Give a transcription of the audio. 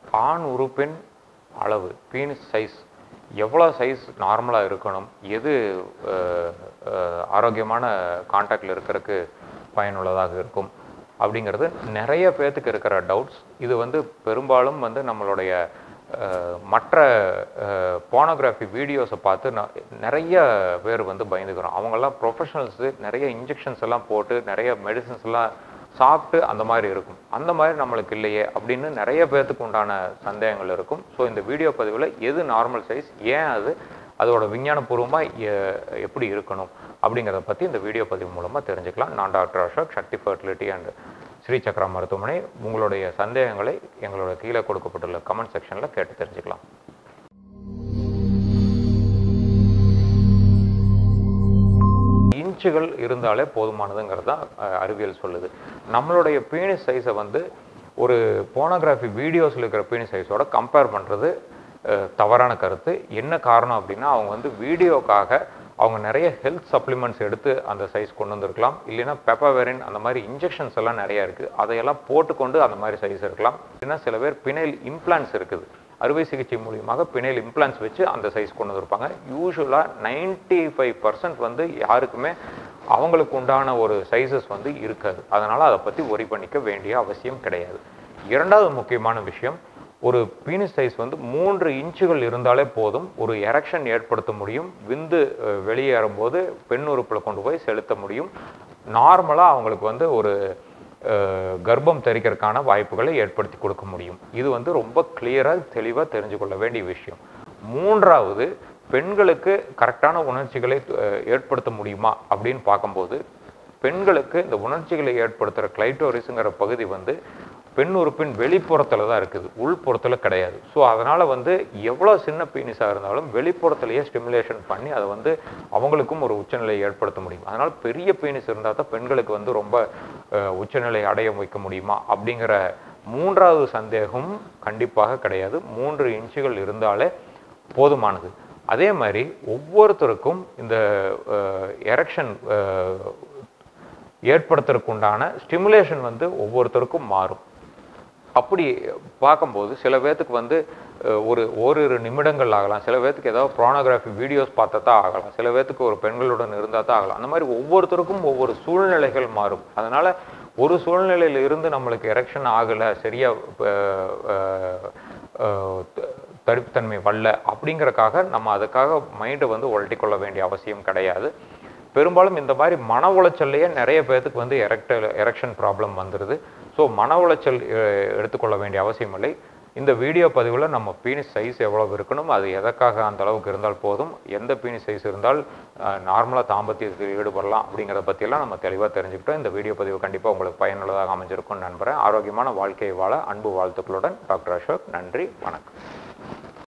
ஆண் உறுப்பின் அளவு பீனிஸ் சைஸ் எவ்வளோ சைஸ் நார்மலாக இருக்கணும் எது அஹ், அஹ், ஆரோக்கியமான காண்டாக்டில் இருக்கிறதுக்கு பயனுள்ளதாக இருக்கும் அப்படிங்கிறது நிறைய பேர்த்துக்கு இருக்கிற டவுட்ஸ் இது வந்து பெரும்பாலும் வந்து நம்மளுடைய அஹ், மற்ற போனோகிராஃபி வீடியோஸை பார்த்து ந- நிறைய பேர் வந்து பயந்துக்கிறோம் அவங்கெல்லாம் ப்ரொஃபஷனல்ஸு நிறைய இன்ஜெக்ஷன்ஸ் எல்லாம் போட்டு நிறைய மெடிசன்ஸ் எல்லாம் சாப்பிட்டு அந்த மாதிரி இருக்கும் அந்த மாதிரி நம்மளுக்கு இல்லையே அப்படின்னு நிறைய பேர்த்துக்கு உண்டான சந்தேகங்கள் இருக்கும் ஸோ இந்த வீடியோ பதிவில் எது நார்மல் சைஸ் ஏன் அது அதோட விஞ்ஞானபூர்வமாக எப்படி இருக்கணும் அப்படிங்கிறத பற்றி இந்த வீடியோ பதிவு மூலமாக தெரிஞ்சுக்கலாம் நான் doctor Ashok Shakthi fertility and Sri Chakra மருத்துவமனை உங்களுடைய சந்தேகங்களை எங்களோட கீழே கொடுக்கப்பட்டுள்ள கமெண்ட் செக்ஷனில் கேட்டு தெரிஞ்சுக்கலாம் இன்ச்சுகள் இருந்தாலே போதுமானதுங்கிறது தான் அஹ், அறிவியல் சொல்லுது நம்மளுடைய பீனிஸ் சைஸை வந்து ஒரு போனோகிராஃபி வீடியோஸில் இருக்கிற பீனிஸ் சைஸோட கம்பேர் பண்ணுறது தவறான கருத்து என்ன காரணம் அப்படின்னா அவங்க வந்து வீடியோக்காக அவங்க நிறைய ஹெல்த் சப்ளிமெண்ட்ஸ் எடுத்து அந்த சைஸ் கொண்டு வந்திருக்கலாம் இல்லைன்னா பெப்பவேரின் அந்த மாதிரி இன்ஜெக்ஷன்ஸ் எல்லாம் நிறைய இருக்குது அதையெல்லாம் போட்டுக்கொண்டு அந்த மாதிரி சைஸ் இருக்கலாம் இல்லைன்னா சில பேர் பிணைல் இம்ப்ளான்ஸ் இருக்குது அறுவை சிகிச்சை மூலியமாக பிணைல் இம்ப்ளான்ஸ் வச்சு அந்த சைஸ் கொண்டு வந்திருப்பாங்க யூஸ்வலாக நைன்டி ஃபைவ் வந்து யாருக்குமே அவங்களுக்கு உண்டான ஒரு சைஸஸ் வந்து இருக்காது அதனால் அதை பற்றி ஒரி பண்ணிக்க வேண்டிய அவசியம் கிடையாது இரண்டாவது முக்கியமான விஷயம் ஒரு பீனிஸ் சைஸ் வந்து மூன்று இன்ச்சுகள் இருந்தாலே போதும் ஒரு எரெக்ஷன் ஏற்படுத்த முடியும் விந்து அஹ், வெளியேறும்போது பெண் உறுப்பில் கொண்டு போய் செலுத்த முடியும் நார்மலாக அவங்களுக்கு வந்து ஒரு அஹ், கர்ப்பம் தெரிக்கிறதுக்கான வாய்ப்புகளை ஏற்படுத்தி கொடுக்க முடியும் இது வந்து ரொம்ப கிளியராக தெளிவாக தெரிஞ்சு கொள்ள வேண்டிய விஷயம் மூன்றாவது பெண்களுக்கு கரெக்டான உணர்ச்சிகளை அஹ், ஏற்படுத்த முடியுமா அப்படின்னு பார்க்கும்போது பெண்களுக்கு இந்த உணர்ச்சிகளை ஏற்படுத்துகிற கிளைட்டோரிஸுங்கிற பகுதி வந்து பெண் உறுப்பின் வெளிப்புறத்தில் தான் இருக்குது உள்புறத்தில் கிடையாது ஸோ அதனால் வந்து எவ்வளோ சின்ன பீனிஸாக இருந்தாலும் வெளிப்புறத்திலேயே ஸ்டிமுலேஷன் பண்ணி அதை வந்து அவங்களுக்கும் ஒரு உச்சநிலையை ஏற்படுத்த முடியும் அதனால் பெரிய பீனிஸ் இருந்தால் தான் பெண்களுக்கு வந்து ரொம்ப அஹ், உச்சநிலை அடைய வைக்க முடியுமா அப்படிங்கிற மூன்றாவது சந்தேகம் கண்டிப்பாக கிடையாது மூன்று இன்ச்சுகள் இருந்தாலே போதுமானது அதே மாதிரி ஒவ்வொருத்தருக்கும் இந்த எரெக்ஷன் ஏற்படுத்துறதுக்குண்டான ஸ்டிமுலேஷன் வந்து ஒவ்வொருத்தருக்கும் மாறும் அப்படி பார்க்கும்போது சில பேர்த்துக்கு வந்து அஹ், ஒரு ஓரிரு நிமிடங்கள் ஆகலாம் சில பேர்த்துக்கு ஏதாவது ப்ரானோகிராஃபி வீடியோஸ் பார்த்தா தான் ஆகலாம் சில பேர்த்துக்கு ஒரு பெண்களுடன் இருந்தால் தான் ஆகலாம் அந்த மாதிரி ஒவ்வொருத்தருக்கும் ஒவ்வொரு சூழ்நிலைகள் மாறும் அதனால ஒரு சூழ்நிலையில இருந்து நம்மளுக்கு எரெக்ஷன் ஆகலை சரியா அஹ், அஹ், அஹ், த- தடுப்புத்தன்மை வரல அப்படிங்கறக்காக நம்ம அதுக்காக மைண்டை வந்து உழட்டி கொள்ள வேண்டிய அவசியம் கிடையாது பெரும்பாலும் இந்த மாதிரி மன உளைச்சல்லையே நிறைய பேர்த்துக்கு வந்து எரெக்டல் எரெக்ஷன் ப்ராப்ளம் வந்துடுது ஸோ மன உளைச்சல் அஹ், எடுத்துக்கொள்ள வேண்டிய அவசியம் இல்லை இந்த வீடியோ பதிவில் நம்ம பீனிஸ் சைஸ் எவ்வளவு இருக்கணும் அது எதற்காக அந்த அளவுக்கு இருந்தால் போதும் எந்த பீனிஸ் சைஸ் இருந்தால் நார்மலாக தாம்பத்தியத்தில் ஈடுபடலாம் அப்படிங்கிறத பற்றியெல்லாம் நம்ம தெளிவாக தெரிஞ்சுக்கிட்டோம் இந்த வீடியோ பதிவு கண்டிப்பாக உங்களுக்கு பயனுள்ளதாக அமைஞ்சிருக்கும்னு நம்புகிறேன் ஆரோக்கியமான வாழ்க்கையை வாழ அன்பு வாழ்த்துக்களுடன் டாக்டர் அசோக் நன்றி வணக்கம்